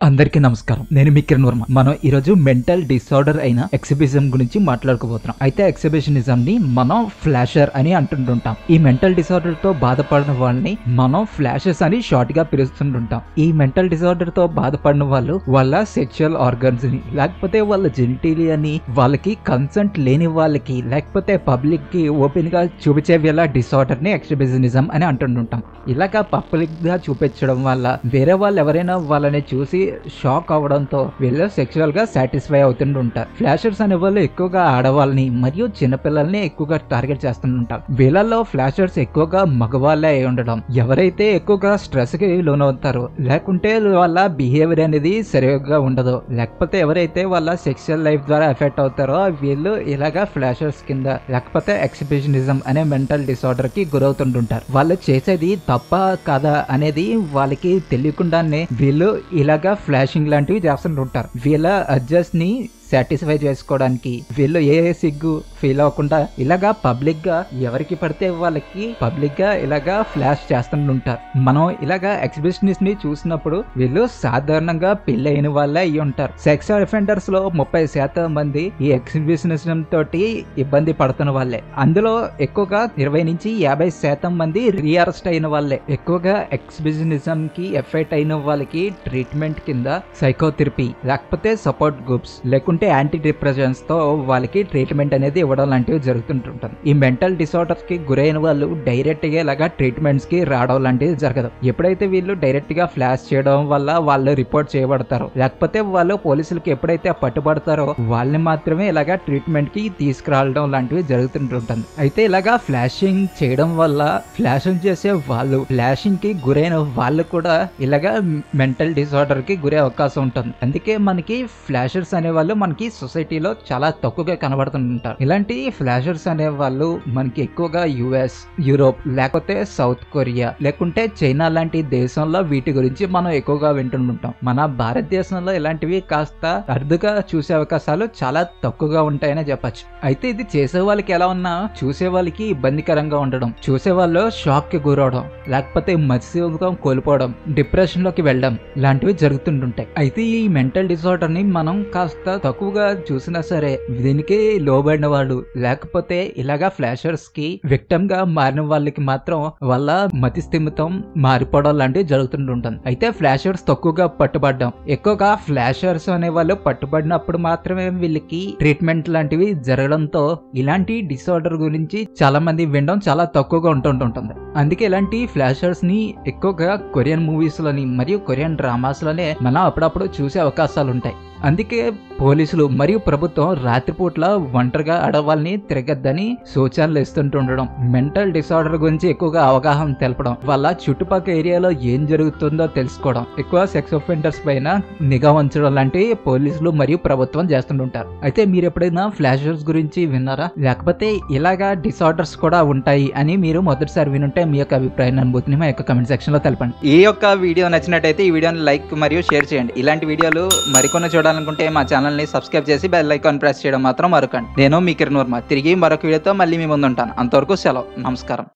అందరికీ నమస్కారం నేను మీ కిరణ్ వర్మ మనం ఈరోజు మెంటల్ డిసార్డర్ అయిన ఎక్సిబిజం గురించి మాట్లాడుకోబోతున్నాం అయితే ఎక్సిబిషనిజం ని మనం ఫ్లాషర్ అని అంటుంటుంటాం ఈ మెంటల్ డిసార్డర్ తో బాధపడిన వాళ్ళని మనం ఫ్లాషెస్ అని షార్ట్ గా పిలుస్తుంటుంటాం ఈ మెంటల్ డిసార్డర్ తో బాధపడిన వాళ్ళు వాళ్ళ సెక్షువల్ ఆర్గన్స్ ని లేకపోతే వాళ్ళ జెనిటీలియాని వాళ్ళకి కన్సెంట్ లేని వాళ్ళకి లేకపోతే పబ్లిక్ కి ఓపెన్ గా చూపించే వేళ డిసార్డర్ ని ఎక్సిబిజనిజం అని అంటుంటుంటాం ఇలాగా పబ్లిక్ గా చూపించడం వల్ల వేరే వాళ్ళు ఎవరైనా వాళ్ళని చూసి షాక్ అవడంతో వీళ్ళు సెక్షువల్ గా సాటిస్ఫై అవుతుంటుంటారు ఫ్లాషర్స్ అనే వాళ్ళు ఎక్కువగా ఆడవాళ్ళని మరియు చిన్నపిల్లల్ని ఎక్కువగా టార్గెట్ చేస్తుంటారు వీళ్ళల్లో ఫ్లాషర్స్ ఎక్కువగా మగవాళ్ళే అయి ఉండడం ఎవరైతే ఎక్కువగా స్ట్రెస్ కి లోనవుతారో లేకుంటే వాళ్ళ బిహేవియర్ అనేది సరిగ్గా ఉండదు లేకపోతే ఎవరైతే వాళ్ళ సెక్షువల్ లైఫ్ ద్వారా ఎఫెక్ట్ అవుతారో వీళ్ళు ఇలాగా ఫ్లాషర్స్ కింద లేకపోతే ఎక్సిబిషనిజం అనే మెంటల్ డిసార్డర్ కి గురవుతుంటుంటారు వాళ్ళు చేసేది తప్ప కాదా అనేది వాళ్ళకి తెలియకుండానే వీళ్ళు ఇలాగా ఫ్లాషింగ్ లాంటివి చేస్తుంటుంటారు వీళ్ళ అడ్జస్ట్ ని సాటిస్ఫై చేసుకోవడానికి వీళ్ళు ఏ సిగ్గు ఫీల్ అవ్వకుండా ఇలాగా పబ్లిక్ గా ఎవరికి పడితే వాళ్ళకి పబ్లిక్ గా ఇలాగా ఫ్లాష్ చేస్తుంటారు మనం ఇలాగా ఎగ్జిబిషనిస్ట్ ని చూసినప్పుడు వీళ్ళు సాధారణంగా పెళ్ళైన వాళ్ళే అయి ఉంటారు సెక్స్ అఫెండర్స్ లో ముప్పై శాతం మంది ఈ ఎగ్జిబిషనిజం తోటి ఇబ్బంది పడుతున్న వాళ్ళే అందులో ఎక్కువగా ఇరవై నుంచి యాభై శాతం మంది రీఅరెస్ట్ అయిన వాళ్ళే ఎక్కువగా ఎక్సిబిషనిజం కి ఎఫెక్ట్ అయిన వాళ్ళకి ట్రీట్మెంట్ కింద సైకోథెరపీ లేకపోతే సపోర్ట్ గ్రూప్స్ లేకుంటే యాంటీ డిప్రెషన్స్ తో వాళ్ళకి ట్రీట్మెంట్ అనేది ఇవ్వడం లాంటివి జరుగుతుంటుంటుంది ఈ మెంటల్ డిసార్డర్స్ కి గురైన వాళ్ళు డైరెక్ట్ గా ఇలాగా ట్రీట్మెంట్స్ కి రావడం లాంటివి జరగదు ఎప్పుడైతే వీళ్ళు డైరెక్ట్ గా ఫ్లాష్ చేయడం వల్ల వాళ్ళు రిపోర్ట్ చేయబడతారో లేకపోతే వాళ్ళు పోలీసులకి ఎప్పుడైతే పట్టుబడతారో వాళ్ళని మాత్రమే ఇలాగా ట్రీట్మెంట్ కి తీసుకురావడం లాంటివి జరుగుతుంటుంటుంది అయితే ఇలాగా ఫ్లాషింగ్ చేయడం వల్ల ఫ్లాషింగ్ చేసే వాళ్ళు ఫ్లాషింగ్ కి గురైన వాళ్ళు కూడా ఇలాగా మెంటల్ డిసార్డర్ కి గురే అవకాశం ఉంటుంది అందుకే మనకి ఫ్లాషర్స్ అనే వాళ్ళు మనకి సొసైటీలో చాలా తక్కువగా కనబడుతుంటారు ఇలాంటి ఫ్లాషర్స్ అనే వాళ్ళు మనకి ఎక్కువగా యుఎస్ యూరోప్ లేకపోతే సౌత్ కొరియా లేకుంటే చైనా లాంటి దేశంలో వీటి గురించి మనం ఎక్కువగా వింటుంటాం మన భారతదేశంలో ఇలాంటివి కాస్త అరుదుగా చూసే అవకాశాలు చాలా తక్కువగా ఉంటాయని చెప్పచ్చు అయితే ఇది చేసే వాళ్ళకి ఎలా ఉన్నా చూసే వాళ్ళకి ఇబ్బందికరంగా ఉండడం చూసే వాళ్ళు షాక్ కి గురవడం లేకపోతే మత్స్యం కోల్పోవడం డిప్రెషన్ లోకి వెళ్ళడం లాంటివి జరుగుతుంటుంటాయి అయితే ఈ మెంటల్ డిసార్డర్ ని మనం కాస్త తక్కువగా చూసినా సరే దీనికి లోబడిన వాళ్ళు లేకపోతే ఇలాగా ఫ్లాషర్స్ కి విక్టమ్ గా మారిన వాళ్ళకి మాత్రం వాళ్ళ మతి స్థిమితం మారిపోవడం లాంటివి జరుగుతుంటుంది అయితే ఫ్లాషర్స్ తక్కువగా పట్టుబడడం ఎక్కువగా ఫ్లాషర్స్ అనే వాళ్ళు పట్టుబడినప్పుడు మాత్రమే వీళ్ళకి ట్రీట్మెంట్ లాంటివి జరగడంతో ఇలాంటి డిసార్డర్ గురించి చాలా మంది వినడం చాలా తక్కువగా ఉంటుంటుంది అందుకే ఇలాంటి ఫ్లాషర్స్ ని ఎక్కువగా కొరియన్ మూవీస్ లోని మరియు కొరియన్ డ్రామాస్ లోనే మనం అప్పుడప్పుడు చూసే అవకాశాలు ఉంటాయి అందుకే పోలీసులు మరియు ప్రభుత్వం రాత్రిపూట్ల ఒంటరిగా ఆడవాళ్ళని తిరగద్దని సూచనలు ఇస్తుంటుండడం మెంటల్ డిసార్డర్ గురించి ఎక్కువగా అవగాహన తెలపడం వాళ్ళ చుట్టుపక్కల ఏరియాలో ఏం జరుగుతుందో తెలుసుకోవడం ఎక్కువ సెక్స్ ఒఫెండర్స్ పైన నిఘా ఉంచడం లాంటివి పోలీసులు మరియు ప్రభుత్వం చేస్తుంటుంటారు అయితే మీరు ఎప్పుడైనా ఫ్లాషర్స్ గురించి విన్నారా లేకపోతే ఇలాగా డిసార్డర్స్ కూడా ఉంటాయి అని మీరు మొదటిసారి వినుంటే మీ యొక్క అభిప్రాయాన్ని అనుభూతిని మా యొక్క కమెంట్ సెక్షన్ లో తెలపండి ఈ యొక్క వీడియో నచ్చినట్టయితే ఈ వీడియోని లైక్ మరియు షేర్ చేయండి ఇలాంటి వీడియోలు మరికొన్ని చూడాలనుకుంటే మా ఛానల్ని సబ్స్క్రైబ్ చేసి బెల్ ఐకాన్ ప్రెస్ చేయడం మాత్రం మరొకండి నేను మీ కిరణ్ వర్మ తిరిగి మరొక వీడియోతో మళ్ళీ మీ ముందు ఉంటాను అంతవరకు సెలవు నమస్కారం